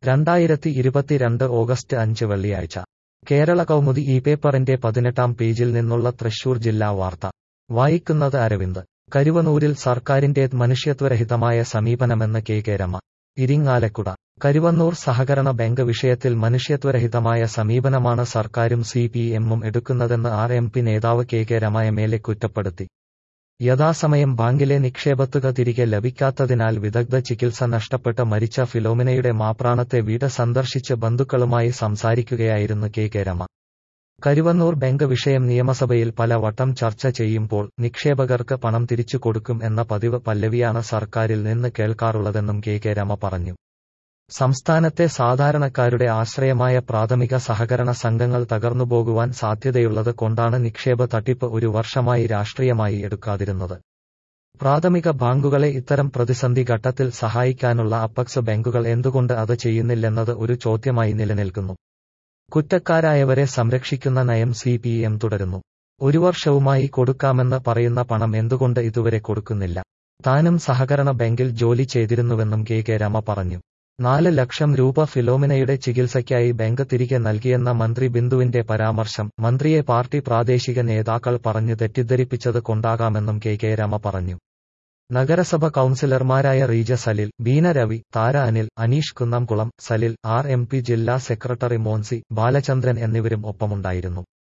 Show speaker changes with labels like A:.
A: രണ്ടായിരത്തി ഇരുപത്തിരണ്ട് ഓഗസ്റ്റ് അഞ്ച് വെള്ളിയാഴ്ച കേരള കൗമുദി ഈ പേപ്പറിന്റെ പതിനെട്ടാം പേജിൽ നിന്നുള്ള തൃശൂർ ജില്ലാ വാർത്ത വായിക്കുന്നത് അരവിന്ദ് കരുവനൂരിൽ സർക്കാരിന്റേത് മനുഷ്യത്വരഹിതമായ സമീപനമെന്ന് കെ കെ രമ ഇരിങ്ങാലക്കുട കരുവന്നൂർ സഹകരണ ബാങ്ക് വിഷയത്തിൽ മനുഷ്യത്വരഹിതമായ സമീപനമാണ് സർക്കാരും സി പി എമ്മും എടുക്കുന്നതെന്ന് ആർ എം പി നേതാവ് K K Rema M L A കുറ്റപ്പെടുത്തി യഥാസമയം ബാങ്കിലെ നിക്ഷേപത്തുക തിരികെ ലഭിക്കാത്തതിനാൽ വിദഗ്ധ ചികിത്സ നഷ്ടപ്പെട്ട് മരിച്ച ഫിലോമിനയുടെ മാപ്രാണത്തെ വീട് സന്ദർശിച്ച് ബന്ധുക്കളുമായി സംസാരിക്കുകയായിരുന്നു K K Rema Karuvannur bank വിഷയം നിയമസഭയിൽ പല വട്ടം ചർച്ച ചെയ്യുമ്പോൾ നിക്ഷേപകർക്ക് പണം തിരിച്ചു കൊടുക്കും എന്ന പതിവ് പല്ലവിയാണ് സർക്കാരിൽ നിന്ന് കേൾക്കാറുള്ളതെന്നും കെ കെ രമ പറഞ്ഞു സംസ്ഥാനത്തെ സാധാരണക്കാരുടെ ആശ്രയമായ പ്രാഥമിക സഹകരണ സംഘങ്ങൾ തകർന്നുപോകുവാൻ സാധ്യതയുള്ളത് കൊണ്ടാണ് നിക്ഷേപ തട്ടിപ്പ് ഒരു വർഷമായി രാഷ്ട്രീയമായി എടുക്കാതിരുന്നത് പ്രാഥമിക ബാങ്കുകളെ ഇത്തരം പ്രതിസന്ധി ഘട്ടത്തിൽ സഹായിക്കാനുള്ള അപ്പക്സ് ബാങ്കുകൾ എന്തുകൊണ്ട് അത് ചെയ്യുന്നില്ലെന്നത് ഒരു ചോദ്യമായി നിലനിൽക്കുന്നു കുറ്റക്കാരായവരെ സംരക്ഷിക്കുന്ന നയം സി പി എം തുടരുന്നു ഒരു വർഷവുമായി കൊടുക്കാമെന്ന് പറയുന്ന പണം എന്തുകൊണ്ട് ഇതുവരെ കൊടുക്കുന്നില്ല താനും സഹകരണ ബാങ്കിൽ ജോലി ചെയ്തിരുന്നുവെന്നും കെ കെ രമ പറഞ്ഞു നാല് ലക്ഷം രൂപ ഫിലോമിനയുടെ ചികിത്സയ്ക്കായി ബാങ്ക് തിരികെ നൽകിയെന്ന മന്ത്രി ബിന്ദുവിന്റെ പരാമർശം മന്ത്രിയെ പാർട്ടി പ്രാദേശിക നേതാക്കൾ പറഞ്ഞു തെറ്റിദ്ധരിപ്പിച്ചത് കൊണ്ടാകാമെന്നും കെ കെ രമ പറഞ്ഞു നഗരസഭ കൌൺസിലർമാരായ Reeja Salil Beena Ravi Thara Anil Aneesh Kunnamkulam Salil R M P ജില്ലാ സെക്രട്ടറി മോൻസി ബാലചന്ദ്രൻ എന്നിവരും ഒപ്പമുണ്ടായിരുന്നു